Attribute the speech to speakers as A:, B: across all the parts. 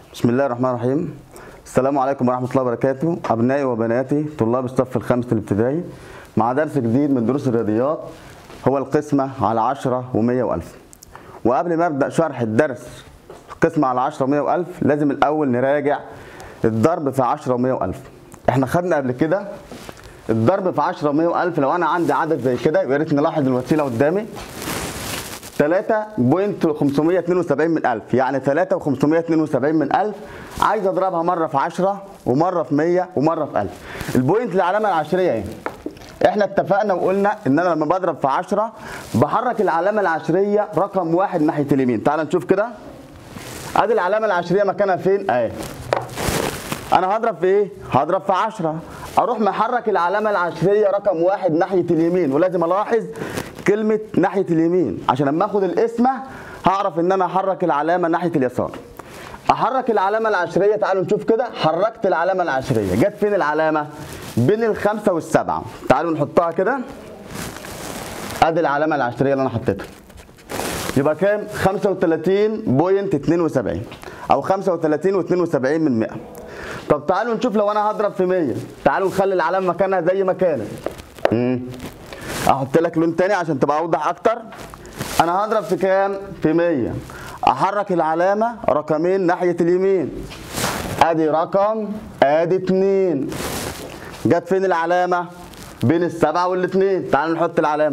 A: بسم الله الرحمن الرحيم السلام عليكم ورحمة الله وبركاته أبنائي وبناتي طلاب الصف الخامس الابتدائي مع درس جديد من دروس الرياضيات هو القسمة على 10 و100 وألف وقبل ما أبدأ شرح الدرس القسمة على 10 و100 وألف لازم الأول نراجع الضرب في 10 و100 وألف احنا خدنا قبل كده الضرب في 10 و100 وألف لو أنا عندي عدد زي كده يا ريت نلاحظ الوسيلة قدامي 3.572 من 1000 يعني 3,572 من 1000 عايز اضربها مره في 10 ومره في 100 ومره في 1000 البوينت العلامه العشريه ايه احنا اتفقنا وقلنا ان انا لما بضرب في 10 بحرك العلامه العشريه رقم واحد ناحيه اليمين تعال نشوف كده ادي العلامه العشريه مكانها فين اهي انا هضرب في ايه هضرب في 10 اروح محرك العلامه العشريه رقم واحد ناحيه اليمين ولازم الاحظ كلمه ناحيه اليمين عشان لما اخد القسمه هعرف ان انا احرك العلامه ناحيه اليسار احرك العلامه العشريه تعالوا نشوف كده حركت العلامه العشريه جت فين العلامه بين الخمسه والسبعه تعالوا نحطها كده ادي العلامه العشريه اللي انا حطيتها يبقى كام 35.72 او 35 و72 من 100 طب تعالوا نشوف لو انا هضرب في 100 تعالوا نخلي العلامه مكانها زي ما كانت امم احط لك لون تاني عشان تبقى اوضح اكتر انا هضرب في كام في 100 احرك العلامه رقمين ناحيه اليمين ادي رقم ادي 2 جت فين العلامه بين السبعه والاثنين تعالوا نحط العلامه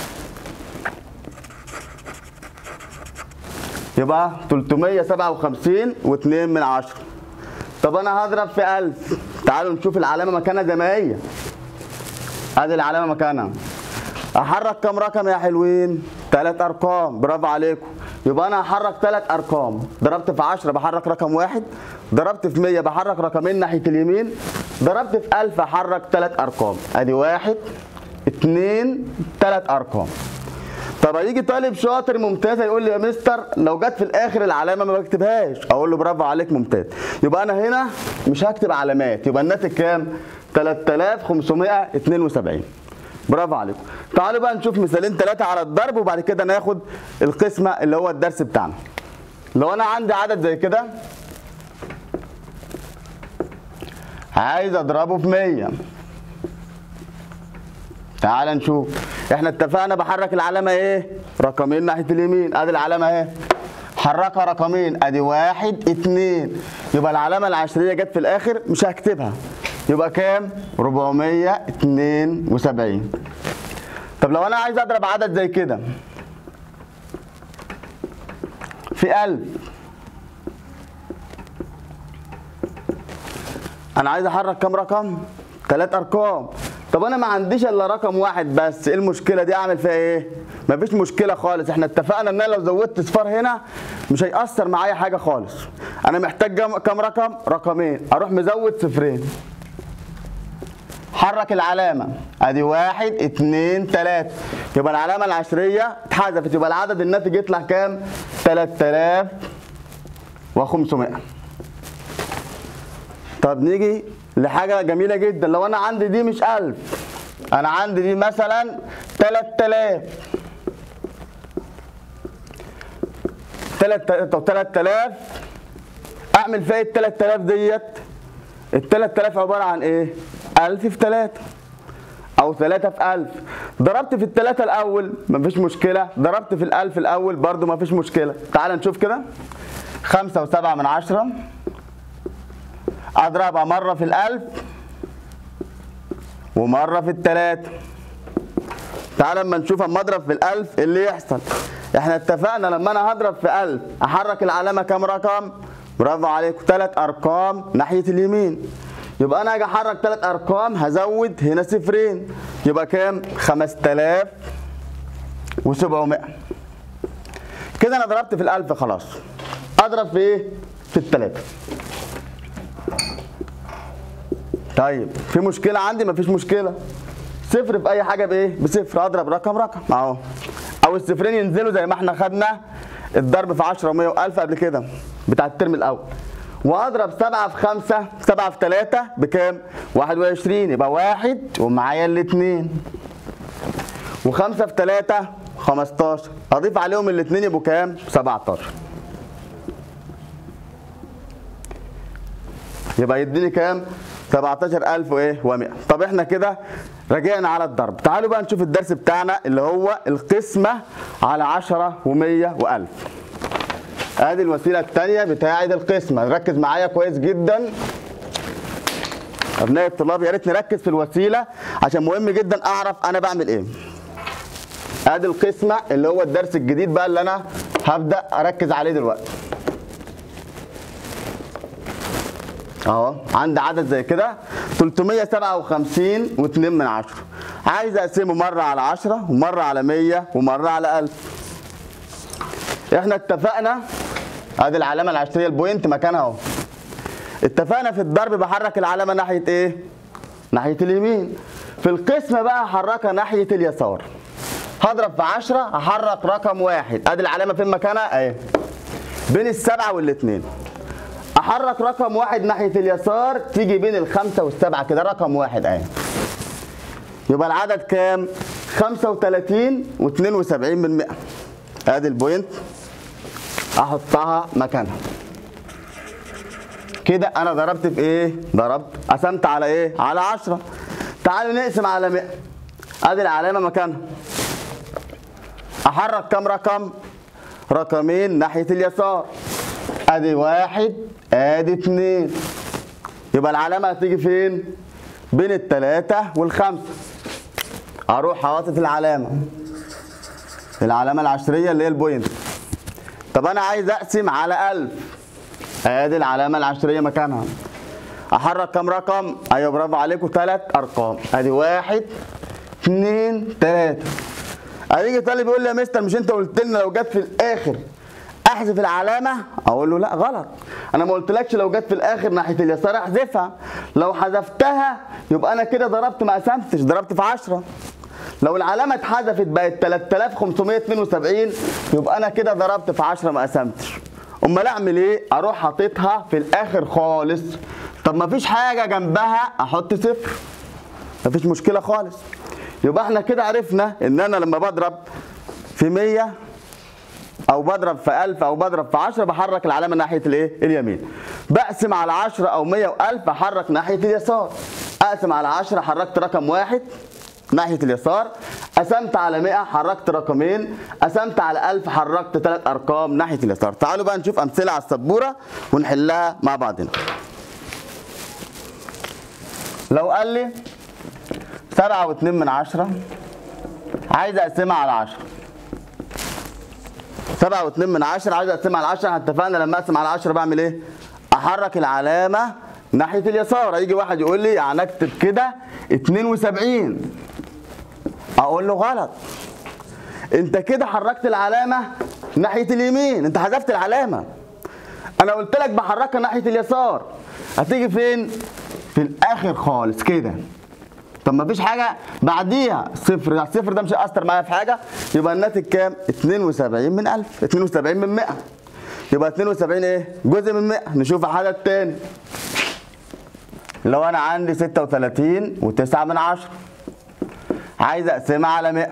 A: يبقى 357 و2 من 10 طب انا هضرب في 1000 تعالوا نشوف العلامه مكانها زي ما هي ادي العلامه مكانها احرك كام رقم يا حلوين ثلاث ارقام برافو عليكم يبقى انا هحرك ثلاث ارقام ضربت في 10 بحرك رقم واحد ضربت في 100 بحرك رقمين ناحيه اليمين ضربت في 1000 احرك ثلاث ارقام ادي واحد اثنين ثلاث ارقام طب هيجي طالب شاطر ممتاز هيقول لي يا مستر لو جت في الاخر العلامه ما بكتبهاش اقول له برافو عليك ممتاز يبقى انا هنا مش هكتب علامات يبقى الناتج كام 3572 برافو عليكم تعالوا بقى نشوف مثالين ثلاثه على الضرب وبعد كده ناخد القسمه اللي هو الدرس بتاعنا لو انا عندي عدد زي كده عايز اضربه في 100 تعال نشوف احنا اتفقنا بحرك العلامه ايه رقمين ناحيه اليمين ادي العلامه اهي حركها رقمين ادي واحد اتنين يبقى العلامه العشريه جت في الاخر مش هكتبها يبقى كام 472 طب لو انا عايز اضرب عدد زي كده في 1000 انا عايز احرك كام رقم ثلاث ارقام طب انا ما عنديش الا رقم واحد بس ايه المشكله دي اعمل فيها ايه مفيش مشكله خالص احنا اتفقنا ان انا لو زودت صفار هنا مش هيأثر معايا حاجه خالص انا محتاج كام رقم رقمين اروح مزود صفرين حرك العلامة ادي واحد اتنين تلاتة يبقى العلامة العشرية اتحذفت يبقى العدد الناتج يطلع كام؟ 3500 طب نيجي لحاجة جميلة جدا لو أنا عندي دي مش 1000 أنا عندي دي مثلا 3000 طب 3000 أعمل فيها ال 3000 ديت ال 3000 عبارة عن إيه؟ 1000 في 3 أو 3 في 1000 ضربت في الثلاثة الأول مفيش مشكلة ضربت في الألف الأول برضو مفيش مشكلة تعال نشوف كده 5 و7 من 10 اضربها مره في الالف ومره في التلاته تعال لما نشوف اما اضرب في الالف اللي يحصل احنا اتفقنا لما انا هضرب في الف احرك العلامه كام رقم برافو عليكم ثلاث ارقام ناحيه اليمين يبقى انا هاجي احرك ثلاث ارقام هزود هنا صفرين يبقى كام 5700 كده انا ضربت في الالف خلاص اضرب في ايه في الثلاثه طيب في مشكله عندي مفيش مشكله صفر في اي حاجه بايه بصفر اضرب رقم رقم اهو او الصفرين ينزلوا زي ما احنا خدنا الضرب في 10 و100 و1000 قبل كده بتاع الترم الاول واضرب 7 في 5 7 في 3 بكام 21 يبقى واحد ومعايا الاثنين و5 في 3 15 اضيف عليهم الاثنين يبقوا كام 17 يبقى يديني كام 17000 وايه و100 طب احنا كده راجعنا على الضرب تعالوا بقى نشوف الدرس بتاعنا اللي هو القسمه على 10 و100 و1000 ادي الوسيله الثانيه بتاعه القسمه ركز معايا كويس جدا ابناء الطلاب يا ريت نركز في الوسيله عشان مهم جدا اعرف انا بعمل ايه ادي القسمه اللي هو الدرس الجديد بقى اللي انا هبدا اركز عليه دلوقتي اهو عندي عدد زي كده 357 و2 من عشرة عايز اقسمه مره على 10 ومره على 100 ومره على 1000 احنا اتفقنا ادي العلامه العشريه البوينت مكانها اهو اتفقنا في الضرب بحرك العلامه ناحيه ايه ناحيه اليمين في القسمه بقى هحركها ناحيه اليسار هضرب في 10 هحرك رقم واحد ادي العلامه فين مكانها اهي بين السبعه والاثنين احرك رقم واحد ناحيه اليسار تيجي بين الخمسه والسبعه كده رقم واحد اهي يبقى العدد كام 35 و72 من 100 ادي البوينت احطها مكانها كده انا ضربت في ايه ضربت قسمت على ايه على 10 تعالوا نقسم على 100 ادي العلامه مكانها احرك كام رقم رقمين ناحيه اليسار ادي واحد ادي اتنين يبقى العلامه هتيجي فين بين التلاتة والخمسة اروح حاطط العلامه العلامه العشريه اللي هي البوينت طب انا عايز اقسم على 1000 ادي العلامه العشريه مكانها احرك كام رقم ايوه برافو عليكم ثلاث ارقام ادي واحد اثنين ثلاثه هيجي طالب يقول لي يا مستر مش انت قلت لنا لو جت في الاخر احذف العلامه اقول له لا غلط انا ما قلتلكش لو جت في الاخر ناحيه اليسار احذفها لو حذفتها يبقى انا كده ضربت ما قسمتش ضربت في 10 لو العلامه اتحذفت بقت 3572 يبقى انا كده ضربت في 10 ما قسمتش امال اعمل ايه اروح حاططها في الاخر خالص طب ما فيش حاجه جنبها احط صفر مفيش مشكله خالص يبقى احنا كده عرفنا ان انا لما بضرب في 100 او بضرب في 1000 او بضرب في 10 بحرك العلامه ناحيه الايه اليمين بقسم على 10 او 100 و1000 احرك ناحيه اليسار اقسم على 10 حركت رقم واحد ناحيه اليسار قسمت على 100 حركت رقمين قسمت على 1000 حركت ثلاث ارقام ناحيه اليسار تعالوا بقى نشوف امثله على السبوره ونحلها مع بعضنا لو قال لي سبعة واتنين من عشرة عايز اقسمها على عشرة سبعة واتنين من عشرة عايز اقسمها على عشرة احنا اتفقنا لما اقسم على عشرة بعمل ايه؟ احرك العلامة ناحية اليسار هيجي واحد يقول لي يعني اكتب كده 72 اقول له غلط انت كده حركت العلامة ناحية اليمين انت حذفت العلامة انا قلت لك بحركها ناحية اليسار هتيجي فين؟ في الاخر خالص كده طب ما فيش حاجه بعديها صفر الصفر ده مش هيأثر معايا في حاجه يبقى الناتج كام 72 من 1000 72 من 100 يبقى 72 ايه جزء من 100 نشوف عدد تاني لو انا عندي 36 و9 من 10 عايز اقسمها على 100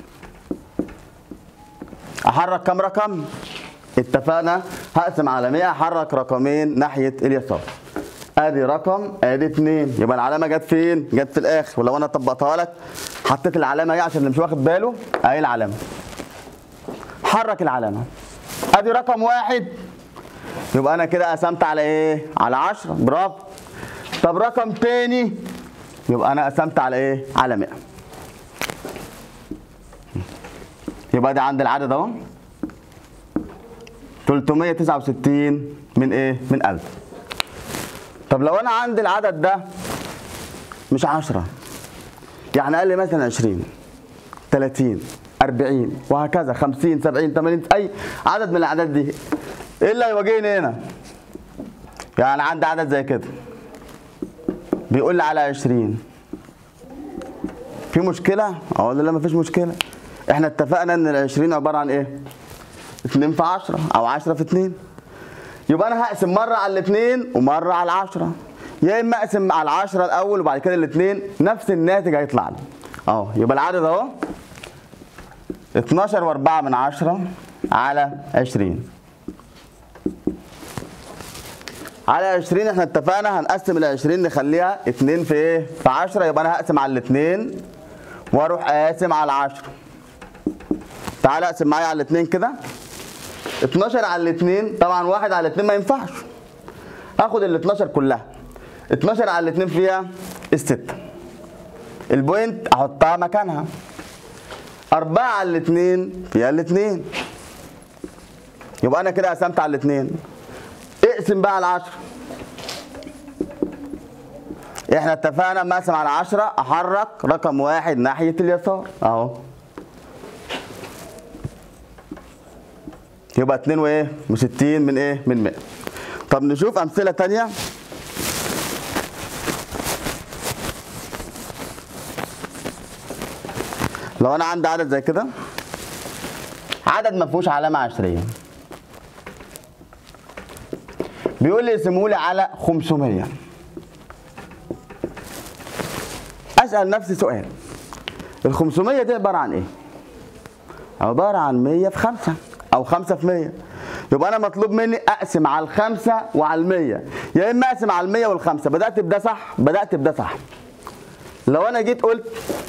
A: احرك كام رقم اتفقنا هقسم على 100 احرك رقمين ناحيه اليسار ادي رقم ادي اتنين يبقى العلامه جت فين؟ جت في الاخر ولو انا طبقتها لك حطيت العلامه اهي عشان اللي مش واخد باله اهي العلامه حرك العلامه ادي رقم واحد يبقى انا كده قسمت على ايه؟ على 10 برافو طب رقم تاني يبقى انا قسمت على ايه؟ على 100 يبقى ده عند العدد اهو 369 من ايه؟ من 1000 طب لو انا عندي العدد ده مش 10 يعني قال لي مثلا 20 30 40 وهكذا 50 70 80 اي عدد من الاعداد دي ايه اللي هيواجهني هنا؟ يعني عندي عدد زي كده بيقول لي على 20 في مشكلة؟ اقول له لا مفيش مشكلة احنا اتفقنا ان ال 20 عبارة عن ايه؟ 2 في 10 او 10 في 2 يبقى انا هقسم مره على الاثنين ومره على العشرة يا اما اقسم على العشرة الاول وبعد كده الاثنين نفس الناتج هيطلع لي اهو يبقى العدد اهو 12 و4 من 10 على 20 على 20 احنا اتفقنا هنقسم ال 20 نخليها 2 في ايه؟ في 10 يبقى انا هقسم على الاثنين واروح قاسم على 10 تعال اقسم معايا على الاثنين كده 12 على الاثنين طبعا واحد على الاثنين ما ينفعش هاخد ال 12 كلها 12 على الاثنين فيها الستة البوينت احطها مكانها 4 على الاثنين فيها الاثنين يبقى انا كده قسمت على الاثنين اقسم بقى على 10 احنا اتفقنا اما اقسم على 10 احرك رقم واحد ناحيه اليسار اهو يبقى 2 وايه و60 من ايه من 100 طب نشوف امثله تانية لو انا عندي عدد زي كده عدد ما فيهوش علامه عشريه بيقول لي اسمه لي على 500 اسال نفسي سؤال ال 500 دي عباره عن ايه عباره عن 100 في 5 او 5 في 100 يبقى انا مطلوب مني اقسم على الخمسه وعلى المية يا اما اقسم على المية والخمسه بدات بده صح بدات بده صح لو انا جيت قلت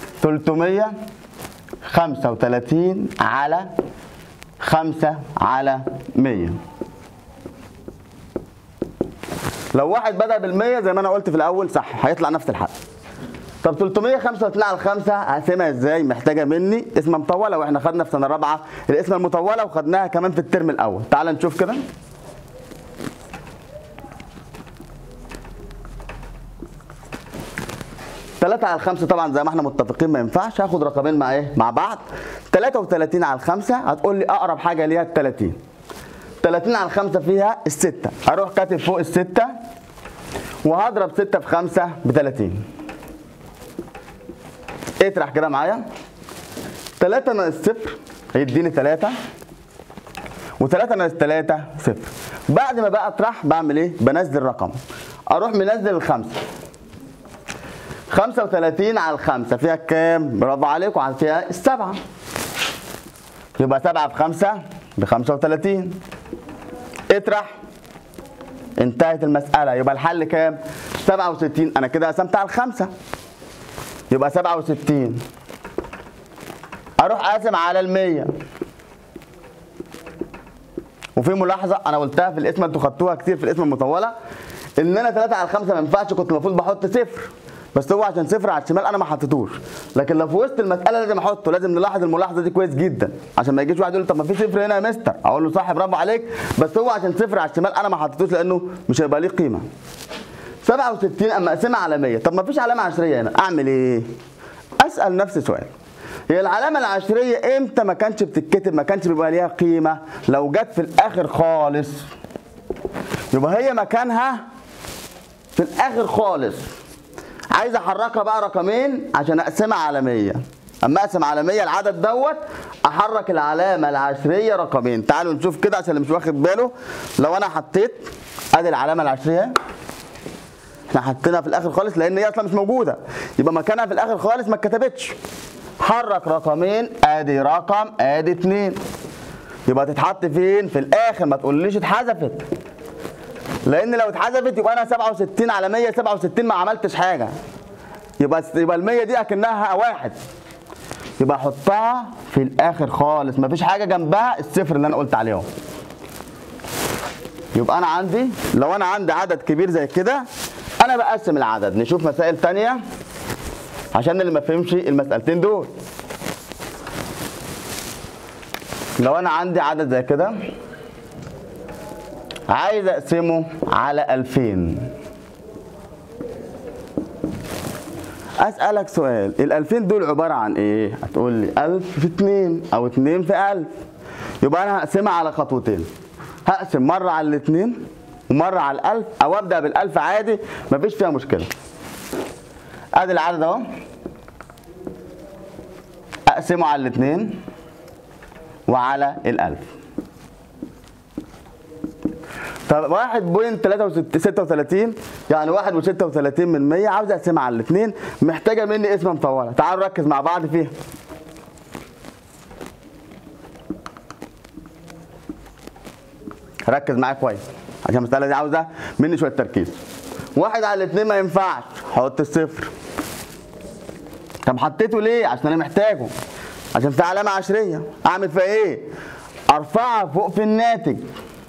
A: 335 على 5 على 100 لو واحد بدا بالمية زي ما انا قلت في الاول صح هيطلع نفس الحل طب 335 على 5 هقسمها ازاي محتاجه مني اسم مطوله واحنا خدنا في سنه رابعه الاسم المطوله وخدناها كمان في الترم الاول تعال نشوف كده تلاتة على الخمسة طبعا زي ما احنا متفقين ما ينفعش هاخد رقمين مع ايه؟ مع بعض 33 على الخمسة هتقول لي أقرب حاجة ليها ال 30 30 على الخمسة فيها الستة هروح كاتب فوق الستة وهضرب 6 في 5 ب 30 اطرح كده معايا 3 ناقص 0 هيديني 3 و3 ناقص 3 0 بعد ما بقى اطرح بعمل ايه؟ بنزل رقم اروح منزل الخمسه 35 على الخمسة فيها كام؟ برافو عليكم على فيها السبعة يبقى 7 في 5 ب 35 اطرح انتهت المسألة يبقى الحل كام؟ 67 أنا كده قسمت على الخمسة يبقى 67 أروح أقسم على المية وفي ملاحظة أنا قلتها في الاسم أنتوا خدتوها كتير في الاسم المطولة إن أنا 3 على 5 ما ينفعش كنت المفروض بحط صفر بس هو عشان صفر على الشمال انا ما حطيتوش لكن لو في وسط المساله لازم احطه لازم نلاحظ الملاحظه دي كويس جدا عشان ما يجيش واحد يقول لي طب ما في صفر هنا يا مستر اقول له صح برافو عليك بس هو عشان صفر على الشمال انا ما حطيتوش لانه مش هيبقى ليه قيمه 67 اما اقسمها على 100 طب ما فيش علامه عشريه هنا اعمل ايه اسال نفسي سؤال هي العلامه العشريه امتى ما كانش بتتكتب ما كانش بيبقى ليها قيمه لو جت في الاخر خالص يبقى هي مكانها في الاخر خالص عايز احركها بقى رقمين عشان اقسمها على 100 اما اقسم على 100 العدد دوت احرك العلامه العشريه رقمين تعالوا نشوف كده عشان اللي مش واخد باله لو انا حطيت ادي العلامه العشريه احنا حطيناها في الاخر خالص لان هي اصلا مش موجوده يبقى مكانها في الاخر خالص ما اتكتبتش حرك رقمين ادي رقم ادي اتنين يبقى تتحط فين في الاخر ما تقوليش اتحذفت لان لو اتحذفت يبقى انا 67 على 100 67 ما عملتش حاجه يبقى يبقى ال 100 دي اكنها واحد يبقى احطها في الاخر خالص مفيش حاجه جنبها الصفر اللي انا قلت عليه اهو يبقى انا عندي لو انا عندي عدد كبير زي كده انا بقسم العدد نشوف مسائل تانية عشان اللي ما فهمش المسألتين دول لو انا عندي عدد زي كده عايز اقسمه على 2000 اسالك سؤال ال 2000 دول عباره عن ايه هتقول لي 1000 في 2 او 2 في 1000 يبقى انا هقسمها على خطوتين هقسم مره على الاثنين ومره على ال1000 او ابدا بال1000 عادي مفيش فيها مشكله ادي العدد اهو اقسمه على الاثنين وعلى الألف طب واحد بوينت تلاتة ستة وتلاتين يعني واحد وستة وتلاتين من مية عاوز اقسمها على الاثنين محتاجة مني اسم مطولة تعالوا نركز مع بعض فيها ركز معايا كويس عشان المساله دي عاوزه مني شويه تركيز واحد على الاثنين ما ينفعش حط الصفر طب حطيته ليه عشان انا محتاجه عشان في علامه عشريه اعمل فيها ايه ارفعها فوق في الناتج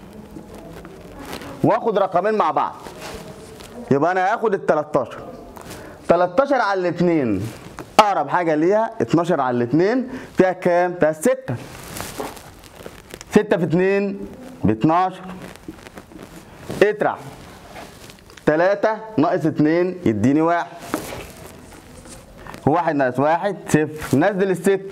A: واخد رقمين مع بعض يبقى انا هاخد ال 13 13 على الاثنين اقرب حاجه ليها 12 على الاثنين فيها كام فيها 6 6 في 2 ب 12 اطرح 3 ناقص 2 يديني 1 واحد ناقص واحد صفر نزل الستة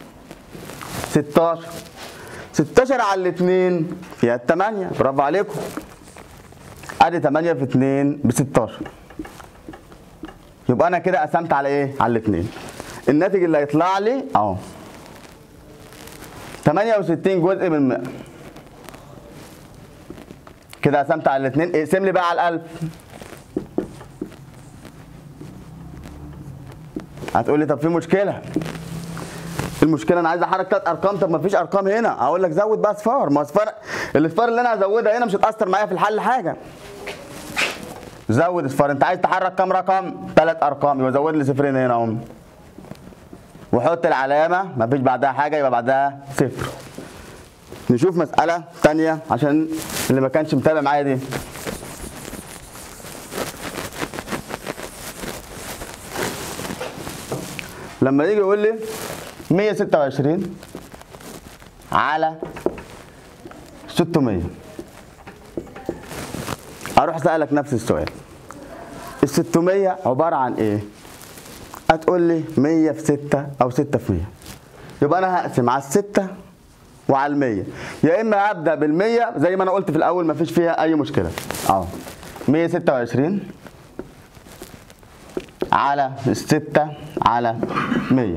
A: 16 16 على الاثنين فيها الثمانية برافو عليكم ادي 8 في 2 ب 16 يبقى انا كده قسمت على ايه؟ على الاثنين الناتج اللي هيطلع لي اهو 68 جزء من 100 كده قسمت على الاثنين اقسم لي بقى على الألف هتقول لي طب في مشكله المشكله انا عايز احرك ثلاث ارقام طب ما فيش ارقام هنا اقول لك زود بقى اصفار ما اصفار الاصفار اللي انا هزودها هنا مش هتاثر معايا في الحل حاجه زود اصفار انت عايز تحرك كام رقم ثلاث ارقام يبقى زود لي صفرين هنا اهم وحط العلامه ما فيش بعدها حاجه يبقى بعدها صفر نشوف مساله ثانيه عشان اللي ما كانش متابع معايا دي لما يجي يقول لي 126 على 600 اروح اسالك نفس السؤال ال 600 عباره عن ايه؟ هتقول لي 100 في 6 او 6 في 100 يبقى انا هقسم على الستة وعلى ال 100 يا اما ابدا بال 100 زي ما انا قلت في الاول ما فيش فيها اي مشكله اهو 126 على الستة على 100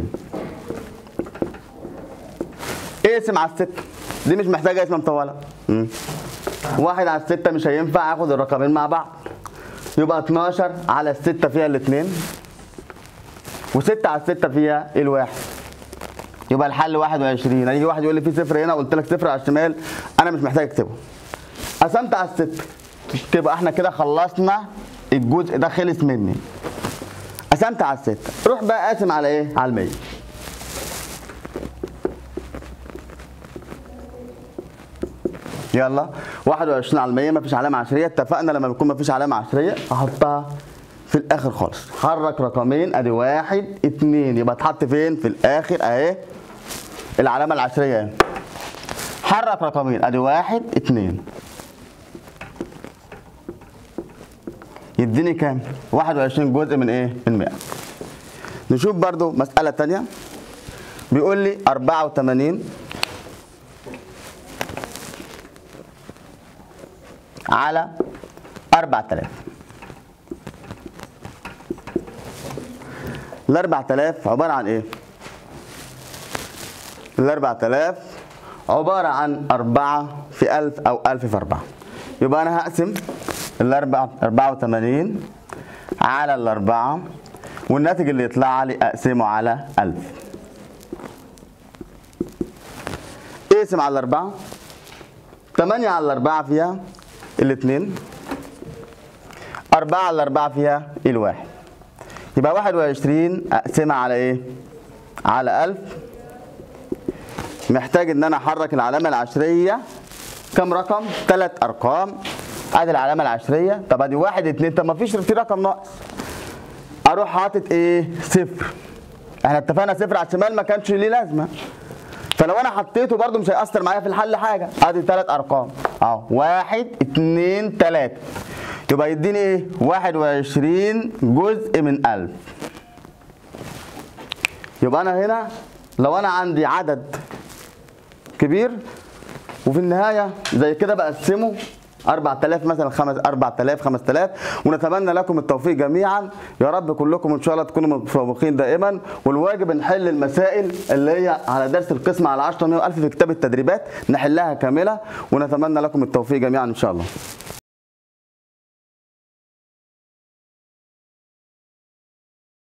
A: اقسم على الستة دي مش محتاجة اسم مطولة مم. واحد على الستة مش هينفع اخد الرقمين مع بعض يبقى 12 على الستة فيها الاثنين وستة على الستة فيها الواحد يبقى الحل 21 هيجي واحد يقول لي في صفر هنا قلت لك صفر على الشمال انا مش محتاج اكتبه قسمت على الستة تبقى احنا كده خلصنا الجزء ده خلص مني قسمت على الستة روح بقى قاسم على ايه على المية يلا 21 على المية مفيش علامة عشرية اتفقنا لما بيكون مفيش علامة عشرية احطها في الاخر خالص حرك رقمين ادي واحد اتنين يبقى اتحط فين في الاخر اهي العلامة العشرية اهي حرك رقمين ادي واحد اتنين يديني كام 21 جزء من ايه من 100 نشوف برضو مسألة تانية بيقول لي 84 على 4000 ال 4000 عبارة عن ايه؟ ال 4000 عبارة عن 4 في 1000 أو 1000 في 4 يبقى أنا هقسم ال 84 على الأربعة والناتج اللي يطلع لي أقسمه على 1000 اقسم على الأربعة 8 على الأربعة فيها الاثنين 4 على الأربعة فيها الواحد يبقى 21 أقسمها على إيه؟ على 1000 محتاج إن أنا أحرك العلامة العشرية كم رقم؟ ثلاث أرقام ادي العلامه العشريه طب ادي واحد اتنين طب ما فيش في رقم ناقص اروح حاطط ايه صفر احنا اتفقنا صفر على الشمال ما كانش ليه لازمه فلو انا حطيته برده مش هيأثر معايا في الحل حاجه ادي ثلاث ارقام اهو واحد اتنين تلاته يبقى يديني ايه 21 جزء من 1000 يبقى انا هنا لو انا عندي عدد كبير وفي النهايه زي كده بقسمه 4000 مثلا 5 4000 5000 ونتمنى لكم التوفيق جميعا يا رب كلكم ان شاء الله تكونوا متفوقين دائما والواجب نحل المسائل اللي هي على درس القسم على 10 100000 في كتاب التدريبات نحلها كامله ونتمنى لكم التوفيق جميعا ان شاء الله